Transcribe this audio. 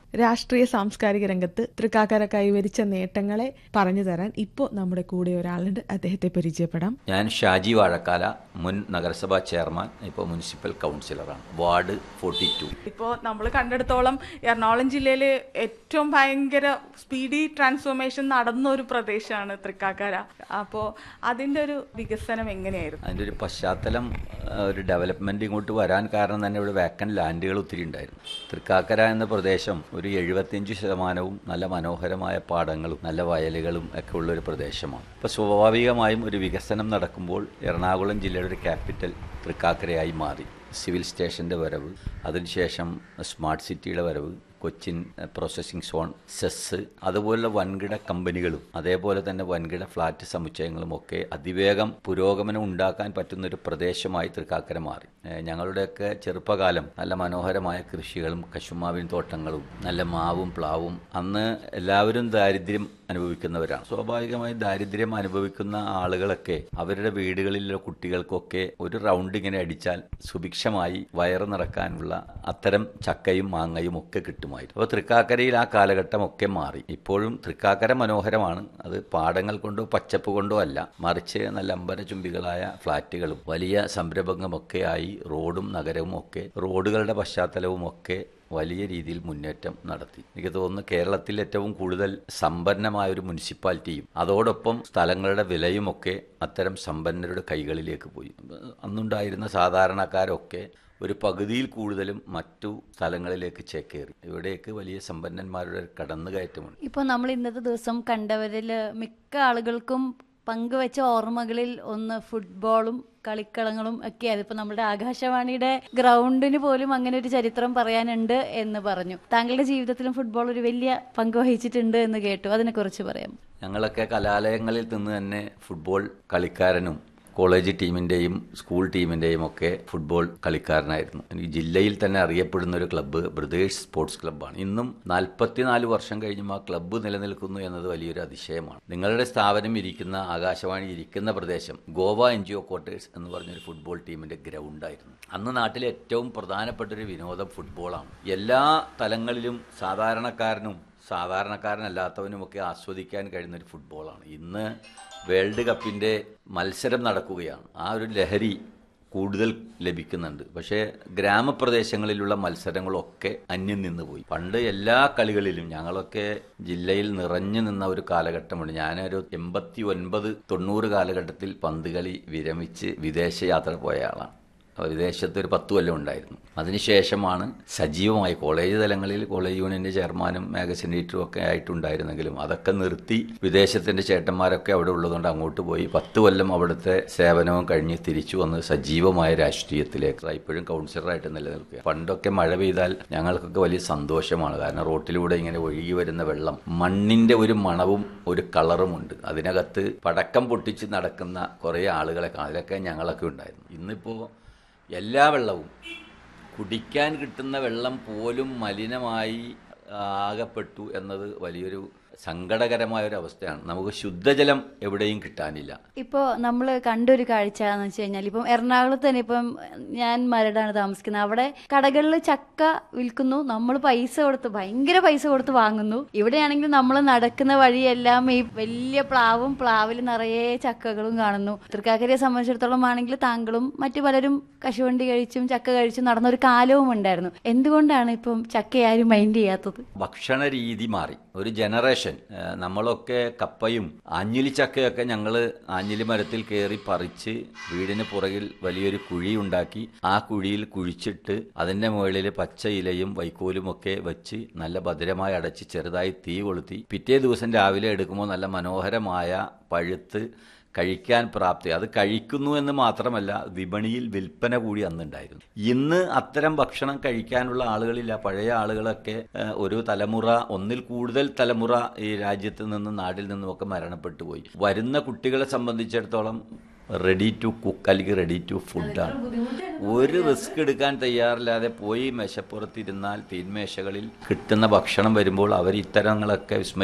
രാഷ്ട്രീയ സാംസ്കാരിക രംഗത്ത് തൃക്കാക്കര കൈവരിച്ച നേട്ടങ്ങളെ പറഞ്ഞു തരാൻ ഇപ്പോൾ നമ്മുടെ കൂടെ ഒരാളുണ്ട് അദ്ദേഹത്തെ പരിചയപ്പെടാം ഞാൻ ഷാജി വാഴക്കാല മുൻ നഗരസഭാ ചെയർമാൻ ഇപ്പോൾ മുനിസിപ്പൽ കൗൺസിലറാണ് വാർഡ് ഫോർട്ടി ടു ഇപ്പോൾ നമ്മൾ കണ്ടെടുത്തോളം എറണാകുളം ജില്ലയിൽ ഏറ്റവും ഭയങ്കര സ്പീഡി ട്രാൻസ്ഫോർമേഷൻ നടന്ന ഒരു പ്രദേശമാണ് തൃക്കാക്കര അപ്പോൾ അതിൻ്റെ ഒരു വികസനം എങ്ങനെയായിരുന്നു അതിൻ്റെ ഒരു പശ്ചാത്തലം ആ, ഒരു ഡെവലപ്മെൻറ്റ് ഇങ്ങോട്ട് വരാൻ കാരണം തന്നെ ഇവിടെ വേക്കൻ ലാൻഡുകൾ ഒത്തിരി ഉണ്ടായിരുന്നു തൃക്കാക്കര എന്ന പ്രദേശം ഒരു എഴുപത്തിയഞ്ച് ശതമാനവും നല്ല മനോഹരമായ പാടങ്ങളും നല്ല വയലുകളും ഒക്കെ ഉള്ള ഒരു പ്രദേശമാണ് അപ്പോൾ സ്വാഭാവികമായും ഒരു വികസനം നടക്കുമ്പോൾ എറണാകുളം ജില്ലയുടെ ഒരു ക്യാപിറ്റൽ തൃക്കാക്കരയായി മാറി സിവിൽ സ്റ്റേഷൻ്റെ വരവ് അതിനുശേഷം സ്മാർട്ട് സിറ്റിയുടെ വരവ് കൊച്ചിൻ പ്രോസസ്സിംഗ് സോൺ സെസ് അതുപോലുള്ള വൻകിട കമ്പനികളും അതേപോലെ തന്നെ വൻകിട ഫ്ലാറ്റ് സമുച്ചയങ്ങളും ഒക്കെ അതിവേഗം പുരോഗമനം ഉണ്ടാക്കാൻ പറ്റുന്ന ഒരു പ്രദേശമായി തൃക്കാക്കര മാറി ഏഹ് ഞങ്ങളുടെയൊക്കെ ചെറുപ്പകാലം നല്ല മനോഹരമായ കൃഷികളും കശുമാവിൻ തോട്ടങ്ങളും നല്ല മാവും പ്ലാവും അന്ന് എല്ലാവരും ദാരിദ്ര്യം അനുഭവിക്കുന്നവരാണ് സ്വാഭാവികമായി ദാരിദ്ര്യം അനുഭവിക്കുന്ന ആളുകളൊക്കെ അവരുടെ വീടുകളിലെ കുട്ടികൾക്കൊക്കെ ഒരു റൗണ്ട് ഇങ്ങനെ അടിച്ചാൽ സുഭിക്ഷമായി വയറ് നിറക്കാനുള്ള അത്തരം ചക്കയും മാങ്ങയും ഒക്കെ കിട്ടുമായിരുന്നു അപ്പോൾ തൃക്കാക്കരയിൽ ആ കാലഘട്ടം ഒക്കെ മാറി ഇപ്പോഴും തൃക്കാക്കര മനോഹരമാണ് അത് പാടങ്ങൾ കൊണ്ടോ പച്ചപ്പ് കൊണ്ടോ അല്ല മറിച്ച് നല്ല അമ്പര ചുംബികളായ ഫ്ളാറ്റുകളും വലിയ സംരംഭങ്ങളുമൊക്കെ ആയി റോഡും നഗരവും ഒക്കെ റോഡുകളുടെ പശ്ചാത്തലവും ഒക്കെ വലിയ രീതിയിൽ മുന്നേറ്റം നടത്തി എനിക്ക് തോന്നുന്നു കേരളത്തിൽ ഏറ്റവും കൂടുതൽ സമ്പന്നമായ ഒരു മുനിസിപ്പാലിറ്റിയും അതോടൊപ്പം സ്ഥലങ്ങളുടെ വിലയുമൊക്കെ അത്തരം സമ്പന്നരുടെ കൈകളിലേക്ക് പോയി അന്നുണ്ടായിരുന്ന സാധാരണക്കാരൊക്കെ ഒരു പകുതിയിൽ കൂടുതലും മറ്റു സ്ഥലങ്ങളിലേക്ക് ചേക്കേറി ഇവിടേക്ക് വലിയ സമ്പന്നന്മാരുടെ ഒരു കടന്നുകയറ്റമുണ്ട് ഇപ്പോൾ നമ്മൾ ഇന്നത്തെ ദിവസം കണ്ടവരിൽ മിക്ക ആളുകൾക്കും പങ്കുവെച്ച ഓർമ്മകളിൽ ഒന്ന് ഫുട്ബോളും കളിക്കളങ്ങളും ഒക്കെയായിരുന്നു ഇപ്പൊ നമ്മുടെ ആകാശവാണിയുടെ ഗ്രൗണ്ടിന് പോലും അങ്ങനെ ഒരു ചരിത്രം പറയാനുണ്ട് എന്ന് പറഞ്ഞു താങ്കളുടെ ജീവിതത്തിലും ഫുട്ബോൾ ഒരു വലിയ പങ്ക് വഹിച്ചിട്ടുണ്ട് എന്ന് കേട്ടു അതിനെക്കുറിച്ച് പറയാം ഞങ്ങളൊക്കെ കലാലയങ്ങളിൽ നിന്ന് തന്നെ ഫുട്ബോൾ കളിക്കാരനും കോളേജ് ടീമിൻ്റെയും സ്കൂൾ ടീമിൻ്റെയും ഒക്കെ ഫുട്ബോൾ കളിക്കാരനായിരുന്നു ഈ ജില്ലയിൽ തന്നെ അറിയപ്പെടുന്ന ഒരു ക്ലബ്ബ് ബ്രദേഴ്സ് സ്പോർട്സ് ക്ലബ്ബാണ് ഇന്നും നാൽപ്പത്തിനാല് വർഷം കഴിഞ്ഞും ആ ക്ലബ്ബ് നിലനിൽക്കുന്നു എന്നത് വലിയൊരു അതിശയമാണ് നിങ്ങളുടെ സ്ഥാപനം ഇരിക്കുന്ന ആകാശവാണി ഇരിക്കുന്ന പ്രദേശം Goa N G O quarters എന്ന് പറഞ്ഞൊരു ഫുട്ബോൾ ടീമിൻ്റെ ഗ്രൗണ്ടായിരുന്നു അന്ന് നാട്ടിലെ ഏറ്റവും പ്രധാനപ്പെട്ട ഒരു വിനോദം ഫുട്ബോളാണ് എല്ലാ തലങ്ങളിലും സാധാരണക്കാരനും സാധാരണക്കാരനല്ലാത്തവനുമൊക്കെ ആസ്വദിക്കാൻ കഴിയുന്ന ഒരു ഫുട്ബോളാണ് ഇന്ന് വേൾഡ് കപ്പിൻ്റെ മത്സരം നടക്കുകയാണ് ആ ഒരു ലഹരി കൂടുതൽ ലഭിക്കുന്നുണ്ട് പക്ഷേ ഗ്രാമപ്രദേശങ്ങളിലുള്ള മത്സരങ്ങളൊക്കെ അന്യം നിന്ന് പോയി പണ്ട് എല്ലാ കളികളിലും ഞങ്ങളൊക്കെ ജില്ലയിൽ നിറഞ്ഞു നിന്ന ഒരു കാലഘട്ടമുണ്ട് ഞാനൊരു എൺപത്തി ഒൻപത് തൊണ്ണൂറ് കാലഘട്ടത്തിൽ പന്ത് കളി വിരമിച്ച് വിദേശ യാത്ര പോയ ആളാണ് അപ്പോൾ വിദേശത്ത് ഒരു പത്ത് കൊല്ലം ഉണ്ടായിരുന്നു അതിനുശേഷമാണ് സജീവമായി കോളേജ് തലങ്ങളിൽ കോളേജ് യൂണിയൻ്റെ ചെയർമാനും മാഗസിൻ എഡിറ്ററും ഒക്കെ ആയിട്ടുണ്ടായിരുന്നെങ്കിലും അതൊക്കെ നിർത്തി വിദേശത്തിൻ്റെ ചേട്ടന്മാരൊക്കെ അവിടെ ഉള്ളതുകൊണ്ട് അങ്ങോട്ട് പോയി പത്ത് കൊല്ലം അവിടുത്തെ സേവനവും കഴിഞ്ഞ് തിരിച്ചു വന്ന് സജീവമായ രാഷ്ട്രീയത്തിലേക്ക് ഇപ്പോഴും കൗൺസിലറായിട്ട് നിലനിൽക്കുക പണ്ടൊക്കെ മഴ പെയ്താൽ ഞങ്ങൾക്കൊക്കെ വലിയ സന്തോഷമാണ് കാരണം റോട്ടിലൂടെ ഇങ്ങനെ ഒഴുകി വരുന്ന വെള്ളം മണ്ണിൻ്റെ ഒരു മണവും ഒരു കളറുമുണ്ട് അതിനകത്ത് പടക്കം പൊട്ടിച്ച് നടക്കുന്ന കുറേ ആളുകളെ കാണാം അതിലൊക്കെ ഞങ്ങളൊക്കെ ഉണ്ടായിരുന്നു ഇന്നിപ്പോൾ എല്ലാ വെള്ളവും കുടിക്കാൻ കിട്ടുന്ന വെള്ളം പോലും മലിനമായി ആകപ്പെട്ടു എന്നത് വലിയൊരു സങ്കടകരമായ ഒരു അവസ്ഥയാണ് നമുക്ക് ശുദ്ധജലം എവിടെയും കിട്ടാനില്ല ഇപ്പോൾ നമ്മൾ കണ്ടൊരു കാഴ്ച എന്ന് വെച്ച് കഴിഞ്ഞാൽ ഇപ്പം എറണാകുളത്ത് തന്നെ ഇപ്പം ഞാൻ മരടാണ് താമസിക്കുന്നത് അവിടെ കടകളിൽ ചക്ക വിൽക്കുന്നു നമ്മൾ പൈസ കൊടുത്ത് ഭയങ്കര പൈസ കൊടുത്ത് വാങ്ങുന്നു ഇവിടെയാണെങ്കിൽ നമ്മൾ നടക്കുന്ന വഴിയെല്ലാം ഈ വലിയ പ്ലാവും പ്ലാവിൽ നിറയെ ചക്കകളും കാണുന്നു തൃക്കാക്കരയെ സംബന്ധിച്ചിടത്തോളം ആണെങ്കിൽ താങ്കളും മറ്റു പലരും കശുവണ്ടി കഴിച്ചും ചക്ക കഴിച്ചും നടന്ന ഒരു കാലവും ഉണ്ടായിരുന്നു എന്തുകൊണ്ടാണ് ഇപ്പം ചക്ക ആരും മൈൻഡ് ചെയ്യാത്തത് ഭക്ഷണ രീതി മാറി ഒരു ജനറേഷൻ ഏഹ് നമ്മളൊക്കെ കപ്പയും ആഞ്ഞിലി ചക്കയൊക്കെ ഞങ്ങൾ ആഞ്ഞിലി മരത്തിൽ കയറി പറിച്ച് വീടിന് പുറകിൽ വലിയൊരു കുഴി ഉണ്ടാക്കി ആ കുഴിയിൽ കുഴിച്ചിട്ട് അതിൻ്റെ മുകളിൽ പച്ച ഇലയും വൈക്കോലും ഒക്കെ വെച്ച് നല്ല ഭദ്രമായി അടച്ച് ചെറുതായി തീ കൊളുത്തി പിറ്റേ ദിവസം രാവിലെ എടുക്കുമ്പോൾ നല്ല മനോഹരമായ പഴുത്ത് കഴിക്കാൻ പ്രാപ്തി അത് കഴിക്കുന്നു എന്ന് മാത്രമല്ല വിപണിയിൽ വിൽപ്പന കൂടി അന്നുണ്ടായിരുന്നു ഇന്ന് അത്തരം ഭക്ഷണം കഴിക്കാനുള്ള ആളുകളില്ല പഴയ ആളുകളൊക്കെ ഏഹ്, ഒരു തലമുറ ഒന്നിൽ കൂടുതൽ തലമുറ ഈ രാജ്യത്ത് നിന്നും നാട്ടിൽ നിന്നുമൊക്കെ മരണപ്പെട്ടു പോയി വരുന്ന കുട്ടികളെ സംബന്ധിച്ചിടത്തോളം റെഡി ടു കുക്ക് അല്ലെങ്കിൽ റെഡി ടു ഫുഡാണ് ഒരു റിസ്ക് എടുക്കാൻ തയ്യാറില്ലാതെ പോയി മേശപ്പുറത്തിരുന്നാൽ തീന്മേശകളിൽ കിട്ടുന്ന ഭക്ഷണം വരുമ്പോൾ അവർ ഇത്തരങ്ങളൊക്കെ വിസ്മരിക്കും